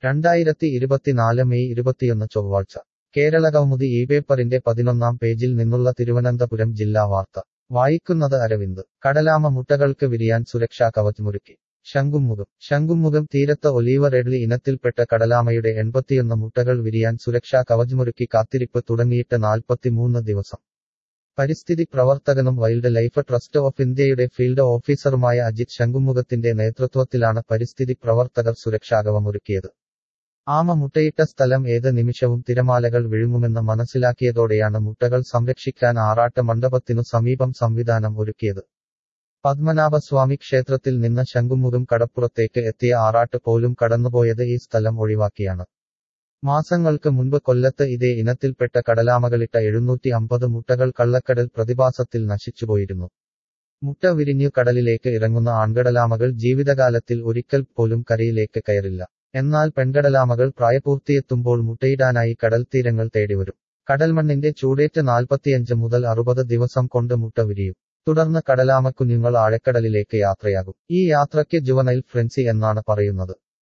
രണ്ടായിരത്തി ഇരുപത്തിനാല് മെയ് ഇരുപത്തിയൊന്ന് ചൊവ്വാഴ്ച കേരള കൗമുദി ഈ പേപ്പറിന്റെ പതിനൊന്നാം പേജിൽ നിന്നുള്ള തിരുവനന്തപുരം ജില്ലാ വാർത്ത വായിക്കുന്നത് അരവിന്ദ് കടലാമ മുട്ടകൾക്ക് വിരിയാൻ സുരക്ഷാ കവച് മുറുക്കി ശംഖുമുഖം ശംഖുമുഖം തീരത്ത് ഒലീവ റെഡ്ലി ഇനത്തിൽപ്പെട്ട കടലാമയുടെ എൺപത്തിയൊന്ന് മുട്ടകൾ വിരിയാൻ സുരക്ഷാ കവച് കാത്തിരിപ്പ് തുടങ്ങിയിട്ട് നാൽപ്പത്തിമൂന്ന് ദിവസം പരിസ്ഥിതി പ്രവർത്തകനും വൈൽഡ് ലൈഫ് ട്രസ്റ്റ് ഓഫ് ഇന്ത്യയുടെ ഫീൽഡ് ഓഫീസറുമായ അജിത് ശംഖുമുഖത്തിന്റെ നേതൃത്വത്തിലാണ് പരിസ്ഥിതി പ്രവർത്തകർ സുരക്ഷാകവമൊരുക്കിയത് ആമ മുട്ടയിട്ട സ്ഥലം ഏത് നിമിഷവും തിരമാലകൾ വിഴുങ്ങുമെന്ന് മനസ്സിലാക്കിയതോടെയാണ് മുട്ടകൾ സംരക്ഷിക്കാൻ ആറാട്ട് മണ്ഡപത്തിനു സമീപം സംവിധാനം ഒരുക്കിയത് പത്മനാഭസ്വാമി ക്ഷേത്രത്തിൽ നിന്ന് ശംഖുമുഖം കടപ്പുറത്തേക്ക് എത്തിയ ആറാട്ട് പോലും കടന്നുപോയത് ഈ സ്ഥലം ഒഴിവാക്കിയാണ് മാസങ്ങൾക്ക് മുൻപ് കൊല്ലത്ത് ഇതേ ഇനത്തിൽപ്പെട്ട കടലാമകളിട്ട എഴുന്നൂറ്റി അമ്പത് മുട്ടകൾ കള്ളക്കടൽ പ്രതിഭാസത്തിൽ നശിച്ചുപോയിരുന്നു മുട്ട വിരിഞ്ഞു കടലിലേക്ക് ഇറങ്ങുന്ന ആൺകടലാമകൾ ജീവിതകാലത്തിൽ ഒരിക്കൽ പോലും കരയിലേക്ക് കയറില്ല എന്നാൽ പെൺകടലാമകൾ പ്രായപൂർത്തിയെത്തുമ്പോൾ മുട്ടയിടാനായി കടൽത്തീരങ്ങൾ തേടിവരും കടൽമണ്ണിന്റെ ചൂടേറ്റ് നാൽപ്പത്തിയഞ്ച് മുതൽ അറുപത് ദിവസം കൊണ്ട് മുട്ട വിരിയും തുടർന്ന് കടലാമക്കുഞ്ഞുങ്ങൾ ആഴക്കടലിലേക്ക് യാത്രയാകും ഈ യാത്രയ്ക്ക് ജുവനൈൽ ഫ്രൻസി എന്നാണ് പറയുന്നത്